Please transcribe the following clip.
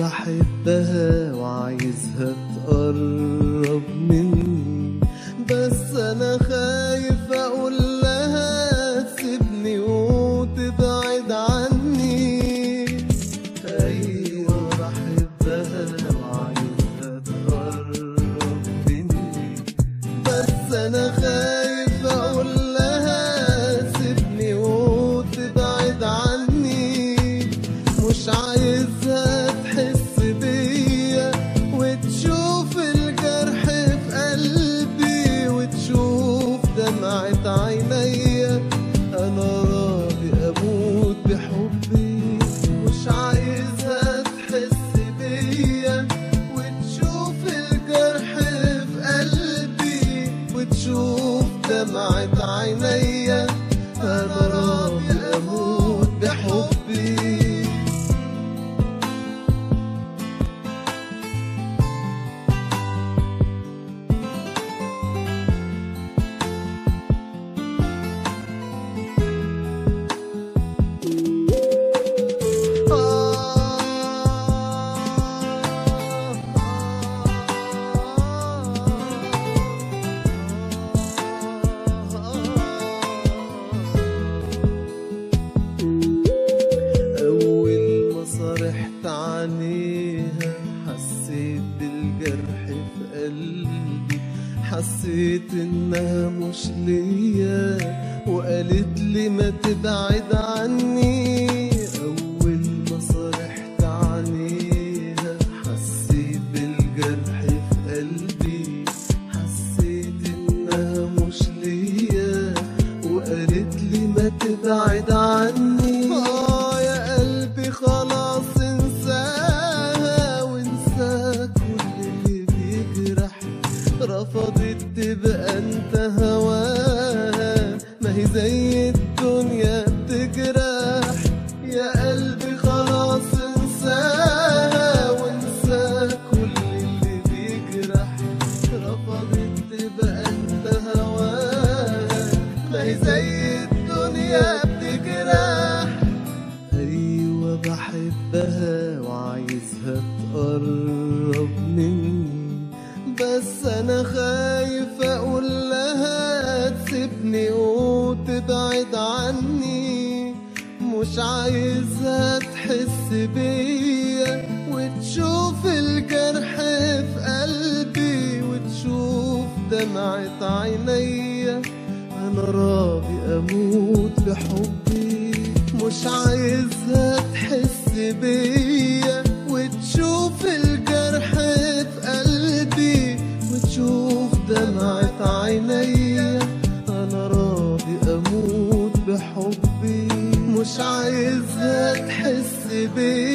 بحبها وعايزها تقرب مني بس انا خايف اقول لها تسيبني وتبعد عني ايوه بحبها وعايزها تقرب مني بس انا خايف اقول لها سيبني وتبعد عني مش عايزها تحس بيا وتشوف الجرح في قلبي وتشوف دمعة عينيا انا راضي اموت بحبي مش عايزها تحس بيا وتشوف الجرح في قلبي وتشوف دمعة عينيا انا راضي اموت بحبي أول ما صرحت عينيها حسيت بالجرح في قلبي حسيت إنها مش ليا وقالت لي ما تبعد عني أول ما صرحت عينيها حسيت بالجرح في قلبي حسيت إنها مش ليا وقالت لي ما تبعد عني آه يا قلبي خلاص انساها وانسى كل اللي بيجرح رفضت تبقى انت هواها ما هي زي الدنيا بتجرح يا قلبي خلاص انساها وانسى كل اللي بيجرح رفضت تبقى انت هواها ما هي زي الدنيا بتجرح ايوه بحبها وعايزها تقرب مني بس انا خايف اقول لها تسيبني وتبعد عني مش عايزها تحس بيا وتشوف الجرح في قلبي وتشوف دمعة عينيا انا راضي اموت بحبي مش عايزها تحس بيا وتشوف الجرح في قلبي وتشوف دمعة عينيا انا راضي اموت بحبي مش عايزها تحس بيا